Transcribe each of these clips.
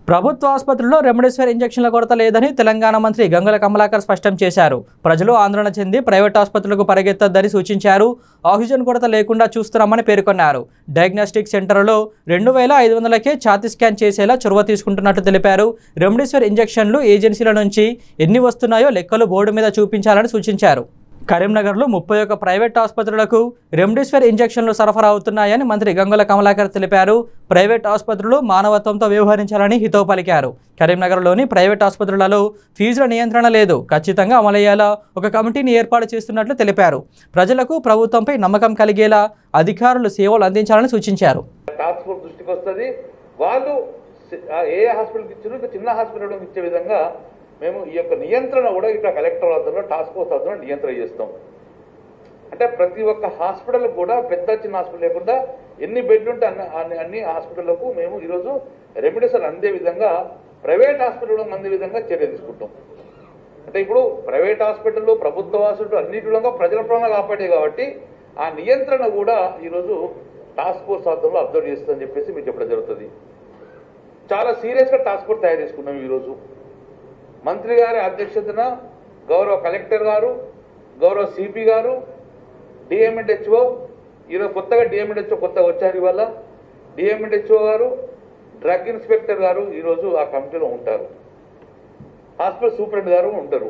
ప్రభుత్వ ఆసుపత్రుల్లో రెమ్డెసివిర్ ఇంజక్షన్ల కొరత లేదని తెలంగాణ మంత్రి గంగుల కమలాకర్ స్పష్టం చేశారు ప్రజలు ఆందోళన చెంది ప్రైవేట్ ఆసుపత్రులకు పరిగెత్తొద్దని సూచించారు ఆక్సిజన్ కొరత లేకుండా చూస్తున్నామని పేర్కొన్నారు డయాగ్నోస్టిక్ సెంటర్లో రెండు వేల ఐదు వందలకే ఛాతీ స్కాన్ చేసేలా చొరవ తీసుకుంటున్నట్టు తెలిపారు రెమ్డెసివిర్ ఇంజక్షన్లు ఏజెన్సీల నుంచి ఎన్ని వస్తున్నాయో లెక్కలు బోర్డు మీద చూపించాలని సూచించారు కరీంనగర్లో ముప్పై ఒక్క ప్రైవేట్ ఆసుపత్రులకు రెమ్డెసివిర్ ఇంజక్షన్లు సరఫరా అవుతున్నాయని మంత్రి గంగుల కమలాకర్ తెలిపారు ప్రైవేట్ ఆసుపత్రులు మానవత్వంతో వ్యవహరించాలని హితవు పలికారు కరీంనగర్లోని ప్రైవేట్ ఆసుపత్రులలో ఫీజుల నియంత్రణ లేదు ఖచ్చితంగా అమలయ్యేలా ఒక కమిటీని ఏర్పాటు చేస్తున్నట్లు తెలిపారు ప్రజలకు ప్రభుత్వంపై నమ్మకం కలిగేలా అధికారులు సేవలు అందించాలని సూచించారు టాస్క్ ఫోర్స్ దృష్టికి వస్తుంది వాళ్ళు సి- ఆ ఏ హాస్పిటల్కి ఇచ్చారో ఇంకా చిన్న హాస్పిటల్ ఇచ్చే విధంగా మేము ఈ యొక్క నియంత్రణ కూడా ఇక్కడ కలెక్టర్ ఆధ్వర్యంలో టాస్క్ ఫోర్స్ ఆధ్వర్యంలో నియంత్రణ చేస్తాం అంటే ప్రతి ఒక్క హాస్పిటల్ కూడా పెద్ద చిన్న హాస్పిటల్ లేకుండా ఎన్ని బెడ్లు ఉంటే అన్ని అన్ని అన్ని హాస్పిటళ్లకు మేము ఈరోజు రెమెడీస్ అందే విధంగా ప్రైవేట్ హాస్పిటల్ అందే విధంగా చర్య తీసుకుంటాం అంటే ఇప్పుడు ప్రైవేట్ హాస్పిటల్ ప్రభుత్వ హాస్పిటల్ అన్నిటిలో ప్రజల ప్రాణాలు కాపాడే కాబట్టి ఆ నియంత్రణ కూడా ఈరోజు టాస్క్ ఫోర్స్ ఆధ్వర్యంలో అబ్జర్వ్ చేస్తుందని చెప్పేసి మీకు చెప్పడం జరుగుతుంది చాలా సీరియస్గా టాస్క్ ఫోర్స్ తయారు చేసుకున్నాం ఈరోజు మంత్రి గారి అధ్యక్షతన గౌరవ కలెక్టర్ గారు గౌరవ సిపి గారు డిఎంఎండ్హెచ్ఓ ఈరోజు కొత్తగా డిఎంఎండ్హెచ్ఓ కొత్తగా వచ్చారు ఇవాళ డిఎంఎండ్హెచ్ఓ గారు డ్రగ్ ఇన్స్పెక్టర్ గారు ఈరోజు ఆ కమిటీలో ఉంటారు హాస్పిటల్ సూపరింట్ గారు ఉంటారు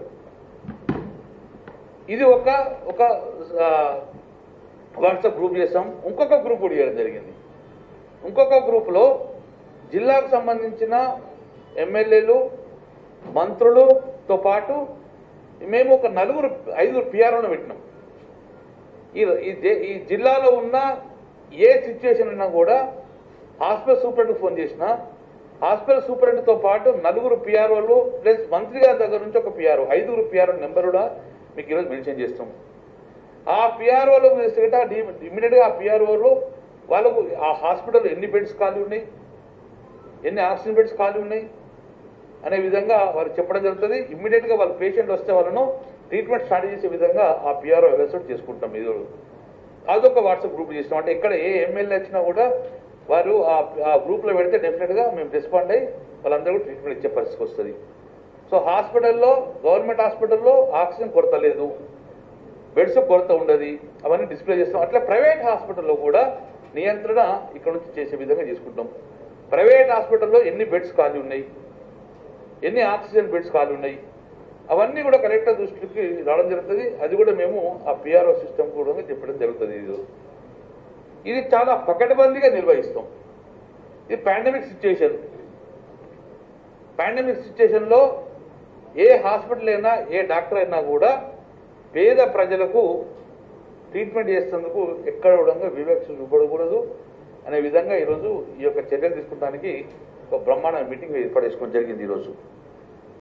ఇది ఒక ఒక ఆ, వాట్సాప్ గ్రూప్ చేసాం ఇంకొక గ్రూప్ కూడా చేయడం జరిగింది ఇంకొక గ్రూప్లో జిల్లాకు సంబంధించిన ఎమ్మెల్యేలు మంత్రులుతో పాటు మేము ఒక నలుగురు ఐదుగురు పిఆర్ఓను పెట్టినాం ఈ ఈ దే- ఈ జిల్లాలో ఉన్న ఏ సిచ్యువేషన్ ఉన్నా కూడా హాస్పిటల్ సూపరింట్కి ఫోన్ చేసినా హాస్పిటల్ సూపరింట్తో పాటు నలుగురు పిఆర్ఓలు ప్లస్ మంత్రి గారి దగ్గర నుంచి ఒక పిఆర్ఓ ఐదుగురు పిఆర్ఓ నెంబర్ కూడా మీకు ఈరోజు మెన్షన్ చేస్తాం ఆ పిఆర్ఓలు ఇమీడియట్గా ఆ పిఆర్ఓలు వాళ్ళకు ఆ హాస్పిటల్ ఎన్ని బెడ్స్ ఖాళీ ఉన్నాయి ఎన్ని ఆక్సిజన్ బెడ్స్ ఖాళీ ఉన్నాయి అనే విధంగా వారు చెప్పడం జరుగుతుంది ఇమ్మీడియట్గా వాళ్ళ పేషెంట్ వస్తే వాళ్ళను ట్రీట్మెంట్ స్టార్ట్ చేసే విధంగా ఆ పిఆర్ఓ వెబ్సైట్ చేసుకుంటాం ఇది అదొక వాట్సాప్ గ్రూప్ చేసినాం అంటే ఇక్కడ ఏ ఎమ్మెల్యే వచ్చినా కూడా వారు ఆ ఆ గ్రూప్లో పెడితే డెఫినెట్గా మేము రెస్పాండ్ అయ్యి వాళ్ళందరూ కూడా ట్రీట్మెంట్ ఇచ్చే పరిస్థితి వస్తుంది సో హాస్పిటల్లో గవర్నమెంట్ హాస్పిటల్లో ఆక్సిజన్ కొరత లేదు బెడ్స్ కొరత ఉండదు అవన్నీ డిస్ప్లే చేస్తాం అట్లా ప్రైవేట్ హాస్పిటల్లో కూడా నియంత్రణ ఇక్కడ నుంచి చేసే విధంగా చేసుకుంటాం ప్రైవేట్ హాస్పిటల్లో ఎన్ని బెడ్స్ ఖాళీ ఉన్నాయి ఎన్ని ఆక్సిజన్ బెడ్స్ ఖాళీ ఉన్నాయి అవన్నీ కూడా కలెక్టర్ దృష్టికి రావడం జరుగుతుంది అది కూడా మేము ఆ పిఆర్ఓ సిస్టమ్ కూడా చెప్పడం జరుగుతుంది ఇది ఇది చాలా పకడ్బందీగా నిర్వహిస్తాం ఇది పాండమిక్ సిచ్యుయేషన్ పాండమిక్ సిచ్యుయేషన్లో ఏ హాస్పిటల్ అయినా ఏ డాక్టర్ అయినా కూడా పేద ప్రజలకు ట్రీట్మెంట్ చేసేందుకు ఎక్కడ కూడా వివక్ష చూపడకూడదు అనే విధంగా ఈరోజు ఈ యొక్క చర్యలు తీసుకోవడానికి ఒక బ్రహ్మాండ మీటింగ్ ఏర్పాటు చేసుకోవడం జరిగింది ఈరోజు